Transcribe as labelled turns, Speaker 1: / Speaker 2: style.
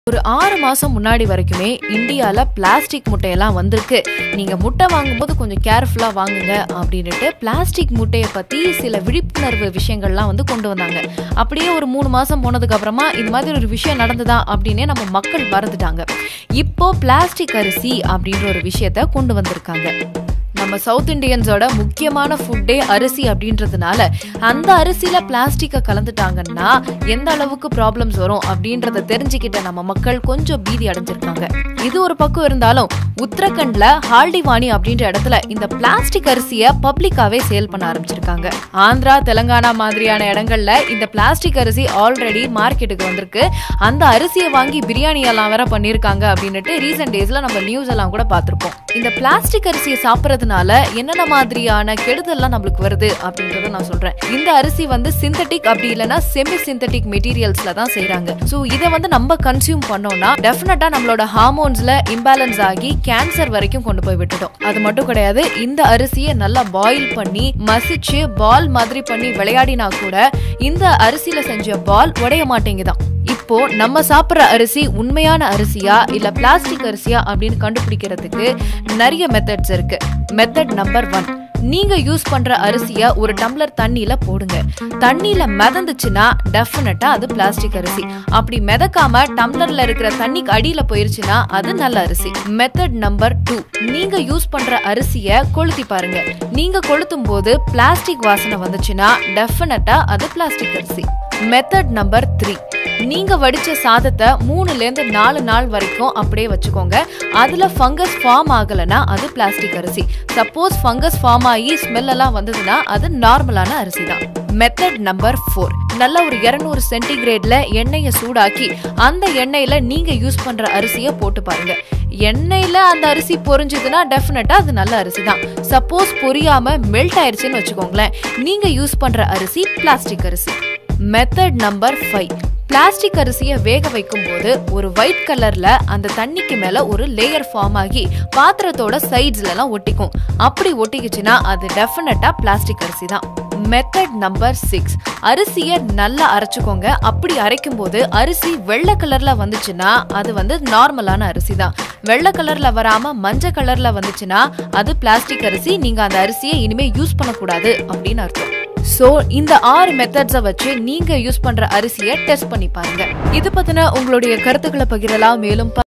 Speaker 1: ஒரு ஆறு மாசம் முன்னாடி வரைக்குமே இந்தியால பிளாஸ்டிக் முட்டையெல்லாம் வந்திருக்கு நீங்க முட்டை வாங்கும்போது கொஞ்சம் கேர்ஃபுல்லா வாங்குங்க அப்படின்னுட்டு பிளாஸ்டிக் முட்டையை பத்தி சில விழிப்புணர்வு விஷயங்கள்லாம் வந்து கொண்டு வந்தாங்க அப்படியே ஒரு மூணு மாசம் போனதுக்கு அப்புறமா இது மாதிரி ஒரு விஷயம் நடந்ததா அப்படின்னே நம்ம மக்கள் மறந்துட்டாங்க இப்போ பிளாஸ்டிக் அரிசி அப்படின்ற ஒரு விஷயத்த கொண்டு வந்திருக்காங்க நம்ம சவுத் இண்டியன்ஸோட முக்கியமான ஃபுட்டே அரிசி அப்படின்றதுனால அந்த அரிசியில பிளாஸ்டிக்கை கலந்துட்டாங்கன்னா எந்த அளவுக்கு ப்ராப்ளம்ஸ் வரும் அப்படின்றத தெரிஞ்சுக்கிட்ட நம்ம மக்கள் கொஞ்சம் பீதி அடைஞ்சிருக்காங்க இது ஒரு பக்கம் இருந்தாலும் உத்தரகண்ட்ல ஹால்டிவானி அப்படின்ற இடத்துல இந்த பிளாஸ்டிக் அரிசியை பப்ளிக்காவே சேல் பண்ண ஆரம்பிச்சிருக்காங்க ஆந்திரா தெலங்கானா மாதிரியான இடங்கள்ல இந்த பிளாஸ்டிக் அரிசி ஆல்ரெடி மார்க்கெட்டுக்கு வந்திருக்கு அந்த அரிசியை வாங்கி பிரியாணி எல்லாம் வேற பண்ணிருக்காங்க அப்படின்னுட்டு ரீசெண்ட் டேஸ்ல நம்ம நியூஸ் எல்லாம் கூட பார்த்திருப்போம் இந்த பிளாஸ்டிக் அரிசியை சாப்பிட்றதுனால என்னென்ன மாதிரியான கெடுதல்லாம் நம்மளுக்கு வருது அப்படின்றத நான் சொல்றேன் இந்த அரிசி வந்து சிந்தட்டிக் அப்படி இல்லைன்னா செமி சிந்தட்டிக் மெட்டீரியல்ஸ்ல தான் செய்றாங்க ஸோ இதை வந்து நம்ம கன்சியூம் பண்ணோம்னா டெஃபினட்டா நம்மளோட ஹார்மோன்ஸ்ல இம்பேலன்ஸ் ஆகி கேன்சர் வரைக்கும் கொண்டு போய் விட்டுடும் அது மட்டும் கிடையாது இந்த அரிசியை நல்லா பாயில் பண்ணி மசிச்சு பால் மாதிரி பண்ணி விளையாடினா கூட இந்த அரிசியில செஞ்ச பால் உடைய மாட்டேங்குதான் இப்போ நம்ம சாப்பிட்ற அரிசி உண்மையான அரிசியா இல்ல பிளாஸ்டிக் அரிசியா அப்படின்னு கண்டுபிடிக்கிறதுக்கு நிறைய மெத்தட்ஸ் இருக்கு மெத்தட் நம்பர் ஒன் நீங்க யூஸ் பண்ற அரிசிய ஒரு டம்ளர் தண்ணியில போடுங்க தண்ணியில மிதந்துச்சுன்னா டெஃபினட்டா அது பிளாஸ்டிக் அரிசி அப்படி மிதக்காம டம்ளர்ல இருக்கிற தண்ணிக்கு அடியில போயிருச்சுன்னா அது நல்ல அரிசி மெத்தட் நம்பர் டூ நீங்க யூஸ் பண்ற அரிசிய கொளுத்தி பாருங்க நீங்க கொளுத்தும் போது பிளாஸ்டிக் வாசனை வந்துச்சுன்னா டெஃபினட்டா அது பிளாஸ்டிக் அரிசி மெத்தட் நம்பர் த்ரீ நீங்க வடிச்ச சாதத்தை மூணுல இருந்து நாலு நாள் வரைக்கும் அப்படியே வச்சுக்கோங்க அதுல ஃபங்கஸ் ஃபார்ம் ஆகலைன்னா அது பிளாஸ்டிக் அரிசி சப்போஸ் ஃபங்கஸ் ஃபார்ம் ஆகி ஸ்மெல் எல்லாம் வந்ததுன்னா அது நார்மலான அரிசி தான் மெத்தட் நம்பர் ஃபோர் நல்ல ஒரு இருநூறு சென்டிகிரேட்ல எண்ணெயை சூடாக்கி அந்த எண்ணெயில நீங்க யூஸ் பண்ற அரிசியை போட்டு பாருங்க எண்ணெயில அந்த அரிசி பொரிஞ்சதுன்னா டெஃபினட்டா அது நல்ல அரிசி தான் சப்போஸ் பொரியாம மெல்ட் ஆயிருச்சுன்னு வச்சுக்கோங்களேன் நீங்க யூஸ் பண்ற அரிசி பிளாஸ்டிக் அரிசி மெத்தட் நம்பர் ஃபைவ் பிளாஸ்டிக் அரிசியை வேக வைக்கும் போது ஒரு ஒயிட் கலர்ல அந்த தண்ணிக்கு மேல ஒரு லேயர் ஃபார்ம் ஆகி பாத்திரத்தோட சைட்ஸ்ல எல்லாம் ஒட்டிக்கும் அப்படி ஒட்டிக்குச்சுன்னா அது டெஃபினட்டா பிளாஸ்டிக் அரிசி தான் மெத்தட் நம்பர் சிக்ஸ் அரிசியை நல்லா அரைச்சுக்கோங்க அப்படி அரைக்கும் போது அரிசி வெள்ளை கலர்ல வந்துச்சுன்னா அது வந்து நார்மலான அரிசி தான் வெள்ளை கலர்ல வராம மஞ்சள் கலர்ல வந்துச்சுன்னா அது பிளாஸ்டிக் அரிசி நீங்க அந்த அரிசியை இனிமே யூஸ் பண்ணக்கூடாது அப்படின்னு அர்த்தம் சோ இந்த ஆறு மெத்தட்ஸை வச்சு நீங்க யூஸ் பண்ற அரிசியை டெஸ்ட் பண்ணி பாருங்க இது பத்தின உங்களுடைய கருத்துக்களை பகிரலாம் மேலும்